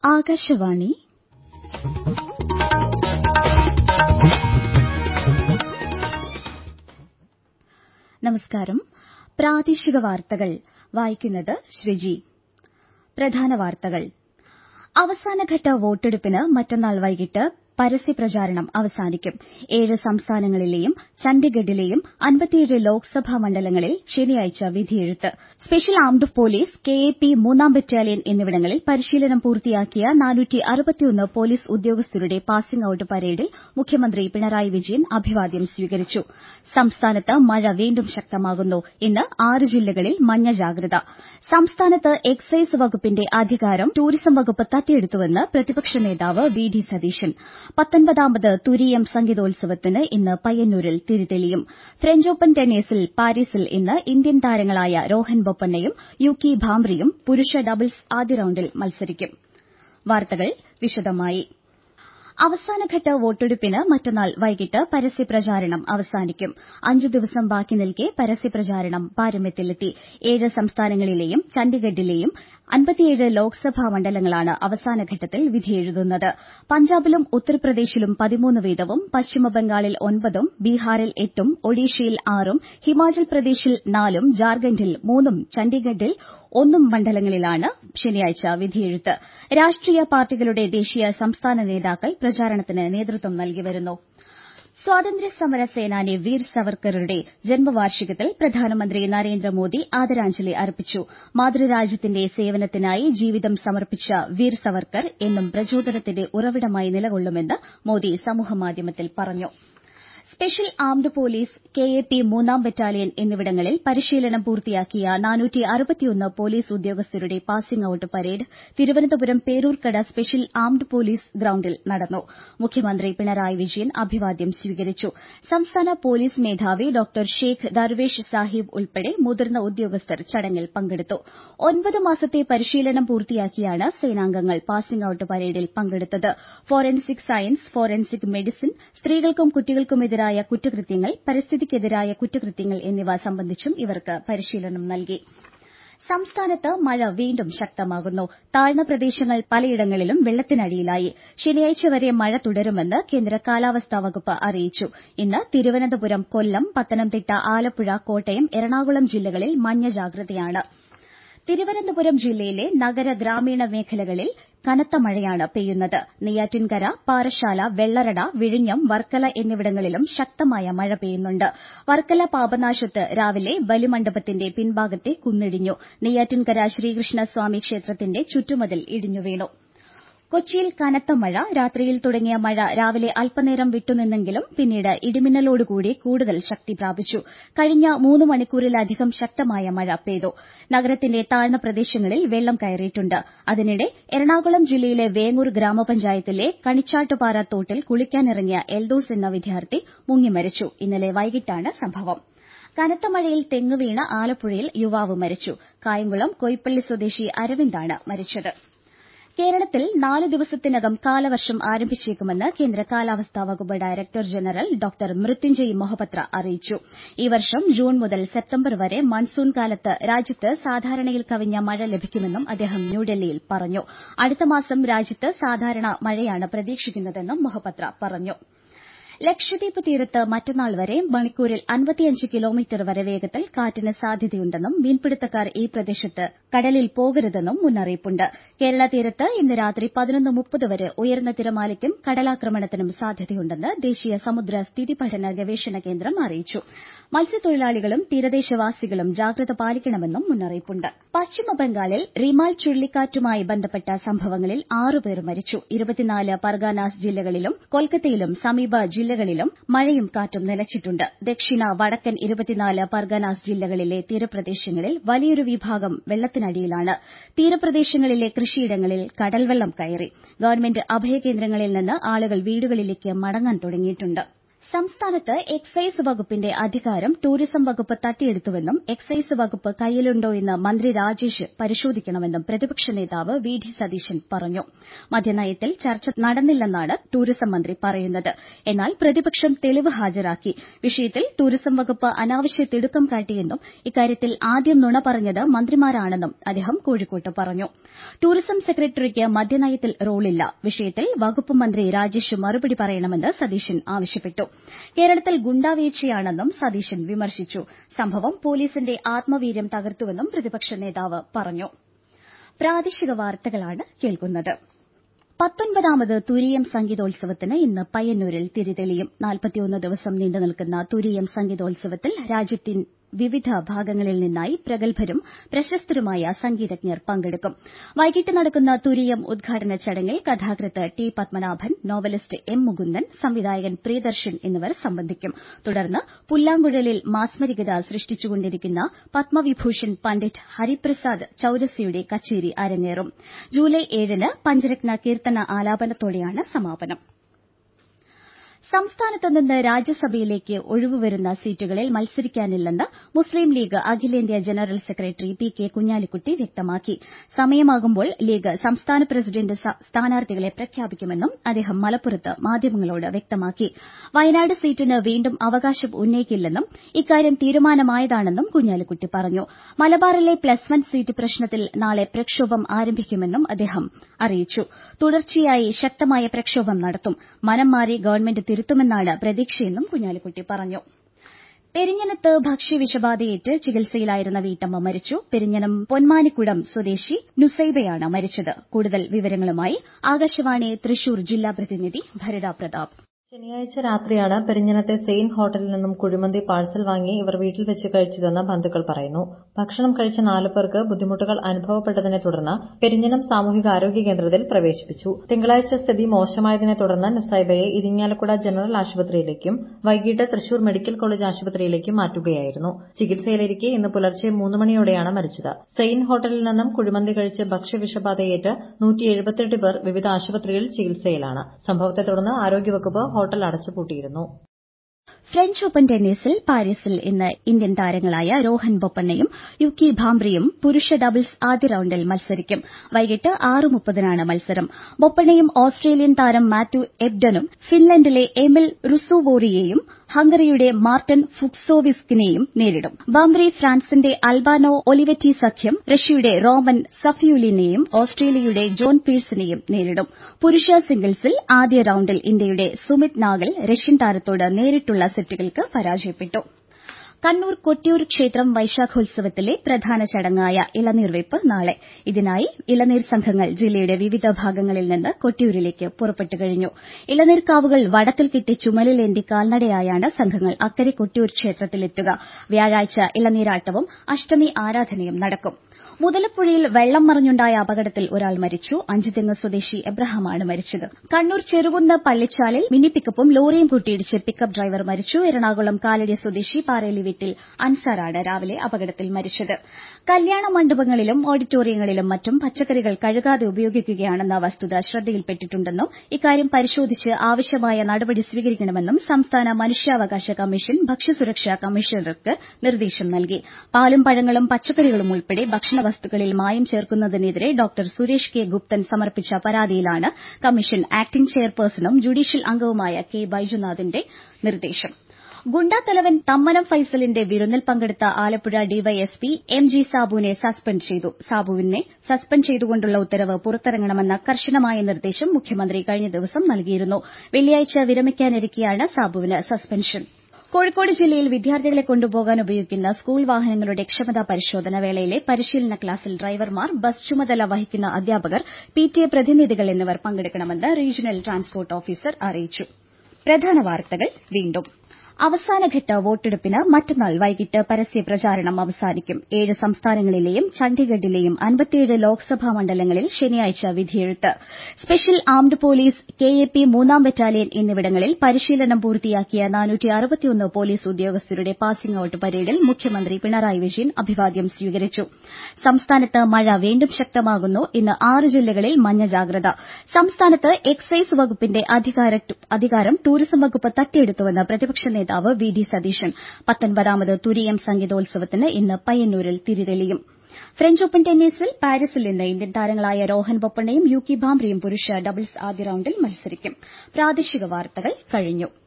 ആകാശവാണി നമസ്കാരം പ്രാദേശിക വാർത്തകൾ വായിക്കുന്നത് ശ്രീജി പ്രധാന വാർത്തകൾ അവസാനഘട്ട വോട്ടെടുപ്പിന് മറ്റന്നാൾ വൈകിട്ട് പരസ്യപ്രചാരണം അവസാനിക്കും ഏഴ് സംസ്ഥാനങ്ങളിലെയും ചണ്ഡിഗഡിലെയും അൻപത്തിയേഴ് ലോക്സഭാ മണ്ഡലങ്ങളിൽ ശനിയാഴ്ച വിധിയെഴുത്ത് special armed police K A P മൂന്നാം ബറ്റാലിയൻ എന്നിവിടങ്ങളിൽ പരിശീലനം പൂർത്തിയാക്കിയ പോലീസ് ഉദ്യോഗസ്ഥരുടെ പാസിംഗ് ഔട്ട് പരേഡിൽ മുഖ്യമന്ത്രി പിണറായി വിജയൻ അഭിവാദ്യം സ്വീകരിച്ചു സംസ്ഥാനത്ത് മഴ വീണ്ടും ശക്തമാകുന്നു ഇന്ന് ആറ് ജില്ലകളിൽ മഞ്ഞ ജാഗ്രത സംസ്ഥാനത്ത് എക്സൈസ് വകുപ്പിന്റെ അധികാരം ടൂറിസം വകുപ്പ് തട്ടിയെടുത്തുവെന്ന് പ്രതിപക്ഷ നേതാവ് വി ഡി സതീശൻ പത്തൊൻപതാമത് തുരീയം സംഗീതോത്സവത്തിന് ഇന്ന് പയ്യന്നൂരിൽ തിരിതെളിയും ഫ്രഞ്ച് ഓപ്പൺ ടെന്നീസിൽ പാരീസിൽ ഇന്ന് ഇന്ത്യൻ താരങ്ങളായ രോഹൻ ബൊപ്പണ്ണയും യുകി ഭാംബ്രിയും പുരുഷ ഡബിൾസ് ആദ്യ റൌണ്ടിൽ മത്സരിക്കും വാർത്തകൾ വിശദമായി അവസാനഘട്ട വോട്ടെടുപ്പിന് മറ്റന്നാൾ വൈകിട്ട് പരസ്യപ്രചാരണം അവസാനിക്കും അഞ്ച് ദിവസം ബാക്കി നിൽക്കെ പരസ്യപ്രചാരണം പാരമ്യത്തിലെത്തി ഏഴ് സംസ്ഥാനങ്ങളിലെയും ചണ്ഡിഗഡിലെയും അൻപത്തിയേഴ് ലോക്സഭാ മണ്ഡലങ്ങളാണ് അവസാനഘട്ടത്തിൽ വിധിയെഴുതുന്നത് പഞ്ചാബിലും ഉത്തർപ്രദേശിലും പതിമൂന്ന് വീതവും പശ്ചിമബംഗാളിൽ ഒൻപതും ബീഹാറിൽ എട്ടും ഒഡീഷയിൽ ആറും ഹിമാചൽ പ്രദേശിൽ നാലും ജാർഖണ്ഡിൽ മൂന്നും ചണ്ഡിഗഡിൽ ഒന്നും മണ്ഡലങ്ങളിലാണ് ശനിയാഴ്ച വിധിയെഴുത്ത് രാഷ്ട്രീയ പാർട്ടികളുടെ ദേശീയ സംസ്ഥാന നേതാക്കൾ പ്രചാരണത്തിന് നേതൃത്വം നൽകിവരുന്നു സ്വാതന്ത്ര്യസമര സേനാനി വീർ സവർക്കറുടെ ജന്മവാർഷികത്തിൽ പ്രധാനമന്ത്രി നരേന്ദ്രമോദി ആദരാഞ്ജലി അർപ്പിച്ചു മാതൃരാജ്യത്തിന്റെ സേവനത്തിനായി ജീവിതം സമർപ്പിച്ച വീർ സവർക്കർ എന്നും പ്രചോദനത്തിന്റെ ഉറവിടമായി നിലകൊള്ളുമെന്ന് മോദി സമൂഹമാധ്യമത്തിൽ പറഞ്ഞു special armed police K A P മൂന്നാം ബറ്റാലിയൻ എന്നിവിടങ്ങളിൽ പരിശീലനം പൂർത്തിയാക്കിയ പോലീസ് ഉദ്യോഗസ്ഥരുടെ passing out parade Thiruvananthapuram Peroorkada special armed police ഗ്രൌണ്ടിൽ നടന്നു മുഖ്യമന്ത്രി പിണറായി വിജയൻ അഭിവാദ്യം സ്വീകരിച്ചു സംസ്ഥാന പോലീസ് മേധാവി ഡോക്ടർ ഷേഖ് ദർവേഷ് സാഹിബ് ഉൾപ്പെടെ മുതിർന്ന ഉദ്യോഗസ്ഥർ ചടങ്ങിൽ പങ്കെടുത്തു ഒൻപത് മാസത്തെ പരിശീലനം പൂർത്തിയാക്കിയാണ് സേനാംഗങ്ങൾ പാസിംഗ് ഔട്ട് പരേഡിൽ പങ്കെടുത്തത് ഫോറൻസിക് സയൻസ് ഫോറൻസിക് മെഡിസിൻ സ്ത്രീകൾക്കും കുട്ടികൾക്കുമെതിരായ കുറ്റകൃത്യങ്ങൾ പരിസ്ഥിതിക്കെതിരായ കുറ്റകൃത്യങ്ങൾ എന്നിവ സംബന്ധിച്ചും ഇവർക്ക് പരിശീലനം നൽകി സംസ്ഥാനത്ത് മഴ വീണ്ടും ശക്തമാകുന്നു താഴ്ന്ന പ്രദേശങ്ങൾ പലയിടങ്ങളിലും വെള്ളത്തിനടിയിലായി ശനിയാഴ്ച വരെ മഴ തുടരുമെന്ന് കേന്ദ്ര കാലാവസ്ഥാ വകുപ്പ് അറിയിച്ചു ഇന്ന് തിരുവനന്തപുരം കൊല്ലം പത്തനംതിട്ട ആലപ്പുഴ കോട്ടയം എറണാകുളം ജില്ലകളിൽ മഞ്ഞ ജാഗ്രതയാണ് തിരുവനന്തപുരം ജില്ലയിലെ നഗര ഗ്രാമീണ മേഖലകളിൽ കനത്ത മഴയാണ് പെയ്യുന്നത് നെയ്യാറ്റിൻകര പാറശാല വെള്ളറട വിഴിഞ്ഞം വർക്കല എന്നിവിടങ്ങളിലും ശക്തമായ മഴ പെയ്യുന്നുണ്ട് വർക്കല പാപനാശത്ത് രാവിലെ ബലിമണ്ഡപത്തിന്റെ പിൻഭാഗത്തെ കുന്നിടിഞ്ഞു നെയ്യാറ്റിൻകര ശ്രീകൃഷ്ണസ്വാമി ക്ഷേത്രത്തിന്റെ ചുറ്റുമതിൽ ഇടിഞ്ഞു വീണു കൊച്ചിയിൽ കനത്ത മഴ രാത്രിയിൽ തുടങ്ങിയ മഴ രാവിലെ അല്പനേരം വിട്ടുനിന്നെങ്കിലും പിന്നീട് ഇടിമിന്നലോടുകൂടി കൂടുതൽ ശക്തി പ്രാപിച്ചു കഴിഞ്ഞ മൂന്ന് മണിക്കൂറിലധികം ശക്തമായ മഴ പെയ്തു നഗരത്തിന്റെ താഴ്ന്ന പ്രദേശങ്ങളിൽ വെള്ളം കയറിയിട്ടുണ്ട് അതിനിടെ എറണാകുളം ജില്ലയിലെ വേങ്ങൂർ ഗ്രാമപഞ്ചായത്തിലെ കണിച്ചാട്ടുപാറ തോട്ടിൽ കുളിക്കാനിറങ്ങിയ എൽദോസ് എന്ന വിദ്യാർത്ഥി മുങ്ങിമരിച്ചു ഇന്നലെ വൈകിട്ടാണ് സംഭവം കനത്ത മഴയിൽ തെങ്ങ് വീണ് ആലപ്പുഴയിൽ യുവാവ് മരിച്ചു കായംകുളം കൊയ്പ്പള്ളി സ്വദേശി അരവിന്ദാണ് മരിച്ചത് കേരളത്തിൽ നാല് ദിവസത്തിനകം കാലവർഷം ആരംഭിച്ചേക്കുമെന്ന് കേന്ദ്ര കാലാവസ്ഥാ വകുപ്പ് director general doctor Mrutyunjay Mohapatra അറിയിച്ചു ഈ വർഷം ജൂൺ മുതൽ സെപ്റ്റംബർ വരെ മൺസൂൺ കാലത്ത് രാജ്യത്ത് സാധാരണയിൽ കവിഞ്ഞ മഴ ലഭിക്കുമെന്നും അദ്ദേഹം ന്യൂഡൽഹിയിൽ പറഞ്ഞു അടുത്ത മാസം രാജ്യത്ത് സാധാരണ മഴയാണ് പ്രതീക്ഷിക്കുന്നതെന്നും മൊഹപത്ര പറഞ്ഞു ലക്ഷദ്വീപ് തീരത്ത് മറ്റന്നാൾ വരെ മണിക്കൂറിൽ അൻപത്തിയഞ്ച് കിലോമീറ്റർ വരെ വേഗത്തിൽ കാറ്റിന് സാധ്യതയുണ്ടെന്നും മീൻപിടുത്തക്കാർ ഈ പ്രദേശത്ത് കടലിൽ പോകരുതെന്നും മുന്നറിയിപ്പുണ്ട് കേരള തീരത്ത് ഇന്ന് രാത്രി പതിനൊന്ന് മുപ്പത് വരെ ഉയർന്ന തിരമാലയ്ക്കും കടലാക്രമണത്തിനും സാധ്യതയുണ്ടെന്ന് ദേശീയ സമുദ്ര സ്ഥിതി പഠന ഗവേഷണ കേന്ദ്രം അറിയിച്ചു മത്സ്യത്തൊഴിലാളികളും തീരദേശവാസികളും ജാഗ്രത പാലിക്കണമെന്നും മുന്നറിയിപ്പുണ്ട് പശ്ചിമബംഗാളിൽ റിമാൽ ചുഴലിക്കാറ്റുമായി ബന്ധപ്പെട്ട സംഭവങ്ങളിൽ ആറുപേർ മരിച്ചു ഇരുപത്തിനാല് പർഗാനാസ് ജില്ലകളിലും കൊൽക്കത്തയിലും സമീപ ജില്ലകളിലും മഴയും കാറ്റും നിലച്ചിട്ടുണ്ട് ദക്ഷിണ വടക്കൻ ഇരുപത്തിനാല് പർഗാനാസ് ജില്ലകളിലെ തീരപ്രദേശങ്ങളിൽ വലിയൊരു വിഭാഗം വെള്ളത്തിനടിയിലാണ് തീരപ്രദേശങ്ങളിലെ കൃഷിയിടങ്ങളിൽ കടൽവെള്ളം കയറി ഗവൺമെന്റ് അഭയകേന്ദ്രങ്ങളിൽ നിന്ന് ആളുകൾ വീടുകളിലേക്ക് മടങ്ങാൻ തുടങ്ങിയിട്ടുണ്ട് സംസ്ഥാനത്ത് എക്സൈസ് വകുപ്പിന്റെ അധികാരം ടൂറിസം വകുപ്പ് തട്ടിയെടുത്തുവെന്നും എക്സൈസ് വകുപ്പ് കൈയ്യിലുണ്ടോയെന്ന് മന്ത്രി രാജേഷ് പരിശോധിക്കണമെന്നും പ്രതിപക്ഷ നേതാവ് വി ഡി സതീശൻ പറഞ്ഞു മദ്യനയത്തിൽ ചർച്ച നടന്നില്ലെന്നാണ് ടൂറിസം മന്ത്രി പറയുന്നത് എന്നാൽ പ്രതിപക്ഷം തെളിവ് ഹാജരാക്കി വിഷയത്തിൽ ടൂറിസം വകുപ്പ് അനാവശ്യ തിടുക്കം കാട്ടിയെന്നും ഇക്കാര്യത്തിൽ ആദ്യം നുണ പറഞ്ഞത് മന്ത്രിമാരാണെന്നും അദ്ദേഹം കോഴിക്കോട്ട് പറഞ്ഞു ടൂറിസം സെക്രട്ടറിക്ക് മദ്യനയത്തിൽ റോളില്ല വിഷയത്തിൽ വകുപ്പ് മന്ത്രി രാജേഷ് മറുപടി പറയണമെന്ന് സതീശൻ ആവശ്യപ്പെട്ടു കേരളത്തിൽ ഗുണ്ടാവീഴ്ചയാണെന്നും സതീശൻ വിമർശിച്ചു സംഭവം പോലീസിന്റെ ആത്മവീര്യം തകർത്തുവെന്നും പ്രതിപക്ഷ നേതാവ് പറഞ്ഞു പ്രാദേശിക വാർത്തകളാണ് കേൾക്കുന്നത് പത്തൊൻപതാമത് തുരീയം സംഗീതോത്സവത്തിന് ഇന്ന് പയ്യന്നൂരിൽ തിരിതെളിയും നാൽപ്പത്തിയൊന്ന് ദിവസം നീണ്ടുനിൽക്കുന്ന തുരീയം സംഗീതോത്സവത്തിൽ രാജ്യത്തിൻ വിവിധ ഭാഗങ്ങളിൽ നിന്നായി പ്രഗത്ഭരും പ്രശസ്തരുമായ സംഗീതജ്ഞർ പങ്കെടുക്കും വൈകിട്ട് നടക്കുന്ന തുരീയം ഉദ്ഘാടന ചടങ്ങിൽ കഥാകൃത്ത് T Padmanabhan novelist M Mukundan സംവിധായകൻ പ്രിയദർശൻ എന്നിവർ സംബന്ധിക്കും തുടർന്ന് പുല്ലാങ്കുഴലിൽ മാസ്മരികത സൃഷ്ടിച്ചുകൊണ്ടിരിക്കുന്ന പത്മവിഭൂഷൺ പണ്ഡിറ്റ് ഹരിപ്രസാദ് ചൌരസിയുടെ കച്ചേരി അരങ്ങേറും ജൂലൈ ഏഴിന് പഞ്ചരത്ന കീർത്തന ആലാപനത്തോടെയാണ് സമാപനം സംസ്ഥാനത്ത് നിന്ന് രാജ്യസഭയിലേക്ക് ഒഴിവുവരുന്ന സീറ്റുകളിൽ മത്സരിക്കാനില്ലെന്ന് മുസ്ലിം ലീഗ് അഖിലേന്ത്യാ general secretary P K Kunhalikutty വ്യക്തമാക്കി സമയമാകുമ്പോൾ ലീഗ് സംസ്ഥാന പ്രസിഡന്റ് സ്ഥാനാർത്ഥികളെ പ്രഖ്യാപിക്കുമെന്നും അദ്ദേഹം മലപ്പുറത്ത് മാധ്യമങ്ങളോട് വ്യക്തമാക്കി വയനാട് സീറ്റിന് വീണ്ടും അവകാശം ഉന്നയിക്കില്ലെന്നും ഇക്കാര്യം തീരുമാനമായതാണെന്നും കുഞ്ഞാലിക്കുട്ടി പറഞ്ഞു മലബാറിലെ പ്ലസ് വൺ സീറ്റ് പ്രശ്നത്തിൽ നാളെ പ്രക്ഷോഭം ആരംഭിക്കുമെന്നും അദ്ദേഹം അറിയിച്ചു തുടർച്ചയായി ശക്തമായ പ്രക്ഷോഭം നടത്തും മനം മാറി ഗവൺമെന്റ് തിരുത്തുമെന്നാണ് പ്രതീക്ഷയെന്നും കുഞ്ഞാലിക്കുട്ടി പറഞ്ഞു പെരിഞ്ഞനത്ത് ഭക്ഷ്യവിഷബാധയേറ്റ് ചികിത്സയിലായിരുന്ന വീട്ടമ്മ മരിച്ചു പെരിഞ്ഞനം പൊന്മാനിക്കുടം സ്വദേശി നുസൈബയാണ് മരിച്ചത് കൂടുതൽ വിവരങ്ങളുമായി ആകാശവാണി തൃശൂർ ജില്ലാ പ്രതിനിധി ഭരിത പ്രതാപ് ശനിയാഴ്ച രാത്രിയാണ് പെരിഞ്ഞനത്തെ സെയിൻ ഹോട്ടലിൽ നിന്നും കുഴിമന്തി പാഴ്സൽ വാങ്ങി ഇവർ വീട്ടിൽ വെച്ച് കഴിച്ചതെന്ന് ബന്ധുക്കൾ പറയുന്നു ഭക്ഷണം കഴിച്ച നാലു പേർക്ക് ബുദ്ധിമുട്ടുകൾ അനുഭവപ്പെട്ടതിനെ തുടർന്ന് പെരിഞ്ഞനം സാമൂഹിക ആരോഗ്യ കേന്ദ്രത്തിൽ പ്രവേശിപ്പിച്ചു തിങ്കളാഴ്ച സ്ഥിതി മോശമായതിനെ തുടർന്ന് നുസൈബയെ ഇരിങ്ങാലക്കുട ജനറൽ ആശുപത്രിയിലേക്കും വൈകിട്ട് തൃശൂർ മെഡിക്കൽ കോളേജ് ആശുപത്രിയിലേക്കും മാറ്റുകയായിരുന്നു ചികിത്സയിലിരിക്കെ ഇന്ന് പുലർച്ചെ മൂന്ന് മണിയോടെയാണ് മരിച്ചത് സെയിൻ ഹോട്ടലിൽ നിന്നും കുഴിമന്തി കഴിച്ച് ഭക്ഷ്യവിഷബാധയേറ്റ് നൂറ്റി പേർ വിവിധ ആശുപത്രികളിൽ ചികിത്സയിലാണ് സംഭവത്തെ തുടർന്ന് ആരോഗ്യവകുപ്പ് ഹോട്ടൽ അടച്ചുപൂട്ടിയിരുന്നു ഫ്രഞ്ച് ഓപ്പൺ ടെന്നീസിൽ പാരീസിൽ ഇന്ന് ഇന്ത്യൻ താരങ്ങളായ രോഹൻ ബൊപ്പണ്ണയും യുക്കി ഭാംബ്രിയും പുരുഷ ഡബിൾസ് ആദ്യ റൌണ്ടിൽ മത്സരിക്കും വൈകിട്ട് ആറ് മുപ്പതിനാണ് മത്സരം ബൊപ്പണ്ണയും ഓസ്ട്രേലിയൻ താരം മാത്യു എബ്ഡനും ഫിൻലൻഡിലെ എമിൽ റുസുവോറിയെയും ഹംഗറിയുടെ മാർട്ടൻ ഫുക്സോവിസ്കിനെയും നേരിടും ബാംബ്രി ഫ്രാൻസിന്റെ അൽബാനോ ഒലിവറ്റി സഖ്യം റഷ്യയുടെ റോമൻ സഫിയുലിനെയും ഓസ്ട്രേലിയയുടെ ജോൺ പീഴ്സിനെയും നേരിടും പുരുഷ സിംഗിൾസിൽ ആദ്യ റൌണ്ടിൽ ഇന്ത്യയുടെ സുമിത് നാഗൽ റഷ്യൻ താരത്തോട് നേരിട്ടുള്ള സെറ്റുകൾക്ക് പരാജയപ്പെട്ടു കണ്ണൂർ കൊട്ടിയൂർ ക്ഷേത്രം വൈശാഖോത്സവത്തിലെ പ്രധാന ചടങ്ങായ ഇളനീർവെയ്പ് നാളെ ഇതിനായി ഇളനീർ സംഘങ്ങൾ ജില്ലയുടെ വിവിധ ഭാഗങ്ങളിൽ നിന്ന് കൊട്ടിയൂരിലേക്ക് പുറപ്പെട്ടു കഴിഞ്ഞു ഇളനീർക്കാവുകൾ വടത്തിൽ കെട്ടി ചുമലിലേന്തി കാൽനടയായാണ് സംഘങ്ങൾ അക്കരെ കൊട്ടിയൂർ ക്ഷേത്രത്തിലെത്തുക വ്യാഴാഴ്ച ഇളനീരാട്ടവും അഷ്ടമി ആരാധനയും നടക്കും മുതലപ്പുഴയിൽ വെള്ളം മറിഞ്ഞുണ്ടായ അപകടത്തിൽ ഒരാൾ മരിച്ചു അഞ്ചുതെങ്ങ് സ്വദേശി എബ്രഹാമാണ് മരിച്ചത് കണ്ണൂർ ചെറുകുന്ന് പള്ളിച്ചാലിൽ മിനി പിക്കപ്പും ലോറിയും കൂട്ടിയിടിച്ച് പിക്കപ്പ് ഡ്രൈവർ മരിച്ചു എറണാകുളം കാലടി സ്വദേശി പാറേലി വീട്ടിൽ അൻസാറാണ് രാവിലെ അപകടത്തിൽ മരിച്ചത് കല്യാണ മണ്ഡപങ്ങളിലും ഓഡിറ്റോറിയങ്ങളിലും മറ്റും പച്ചക്കറികൾ കഴുകാതെ ഉപയോഗിക്കുകയാണെന്ന വസ്തുത ശ്രദ്ധയിൽപ്പെട്ടിട്ടുണ്ടെന്നും ഇക്കാര്യം പരിശോധിച്ച് ആവശ്യമായ നടപടി സ്വീകരിക്കണമെന്നും സംസ്ഥാന മനുഷ്യാവകാശ കമ്മീഷൻ ഭക്ഷ്യസുരക്ഷാ കമ്മീഷണർക്ക് നിർദ്ദേശം നൽകി പാലും പഴങ്ങളും പച്ചക്കറികളും ഉൾപ്പെടെ ഭക്ഷണ വസ്തുക്കളിൽ മായം ചേർക്കുന്നതിനെതിരെ ഡോക്ടർ സുരേഷ് കെ ഗുപ്തൻ സമർപ്പിച്ച പരാതിയിലാണ് കമ്മീഷൻ ആക്ടിംഗ് ചെയർപേഴ്സണും ജുഡീഷ്യൽ അംഗവുമായ കെ ബൈജുനാഥിന്റെ നിർദ്ദേശം ഗുണ്ടാത്തലവൻ തമ്മനം ഫൈസലിന്റെ വിരുന്നിൽ പങ്കെടുത്ത ആലപ്പുഴ ഡിവൈഎസ്പി എം ജി സാബുവിനെ സസ്പെൻഡ് ചെയ്തു സാബുവിനെ സസ്പെൻഡ് ചെയ്തുകൊണ്ടുള്ള ഉത്തരവ് പുറത്തിറങ്ങണമെന്ന കർശനമായ നിർദ്ദേശം മുഖ്യമന്ത്രി കഴിഞ്ഞ ദിവസം നൽകിയിരുന്നു വെള്ളിയാഴ്ച വിരമിക്കാനിരിക്കെയാണ് സാബുവിന് സസ്പെൻഷൻ കോഴിക്കോട് ജില്ലയിൽ വിദ്യാർത്ഥികളെ കൊണ്ടുപോകാൻ ഉപയോഗിക്കുന്ന സ്കൂൾ വാഹനങ്ങളുടെ ക്ഷമതാ പരിശോധന വേളയിലെ പരിശീലന ക്ലാസിൽ ഡ്രൈവർമാർ ബസ് ചുമതല വഹിക്കുന്ന അധ്യാപകർ പിടിഎ പ്രതിനിധികൾ എന്നിവർ പങ്കെടുക്കണമെന്ന് റീജിയണൽ ട്രാൻസ്പോർട്ട് ഓഫീസർ അറിയിച്ചു പ്രധാന വാർത്തകൾ വീണ്ടും അവസാനഘട്ട വോട്ടെടുപ്പിന് മറ്റന്നാൾ വൈകിട്ട് പരസ്യപ്രചാരണം അവസാനിക്കും ഏഴ് സംസ്ഥാനങ്ങളിലെയും ചണ്ഡിഗഡിലെയും അൻപത്തിയേഴ് ലോക്സഭാ മണ്ഡലങ്ങളിൽ ശനിയാഴ്ച വിധിയെഴുത്ത് special armed police K A P മൂന്നാം ബറ്റാലിയൻ എന്നിവിടങ്ങളിൽ പരിശീലനം പൂർത്തിയാക്കിയ പോലീസ് ഉദ്യോഗസ്ഥരുടെ പാസിംഗ് ഔട്ട് പരേഡിൽ മുഖ്യമന്ത്രി പിണറായി വിജയൻ അഭിവാദ്യം സ്വീകരിച്ചു സംസ്ഥാനത്ത് മഴ വീണ്ടും ശക്തമാകുന്നു ഇന്ന് ആറ് ജില്ലകളിൽ മഞ്ഞ ജാഗ്രത സംസ്ഥാനത്ത് എക്സൈസ് വകുപ്പിന്റെ അധികാരം ടൂറിസം വകുപ്പ് തട്ടിയെടുത്തുവെന്ന് പ്രതിപക്ഷ നേതാവ് വി ഡി സതീശൻ പത്തൊൻപതാമത് തുരീയം സംഗീതോത്സവത്തിന് ഇന്ന് പയ്യന്നൂരിൽ തിരിതെളിയും ഫ്രഞ്ച് ഓപ്പൺ ടെന്നീസിൽ പാരീസിൽ ഇന്ന് ഇന്ത്യൻ താരങ്ങളായ രോഹൻ ബൊപ്പണ്ണയും യൂക്കി ഭാംബ്രിയും പുരുഷ ഡബിൾസ് ആദ്യ റൌണ്ടിൽ മത്സരിക്കും പ്രാദേശിക വാർത്തകൾ കഴിഞ്ഞു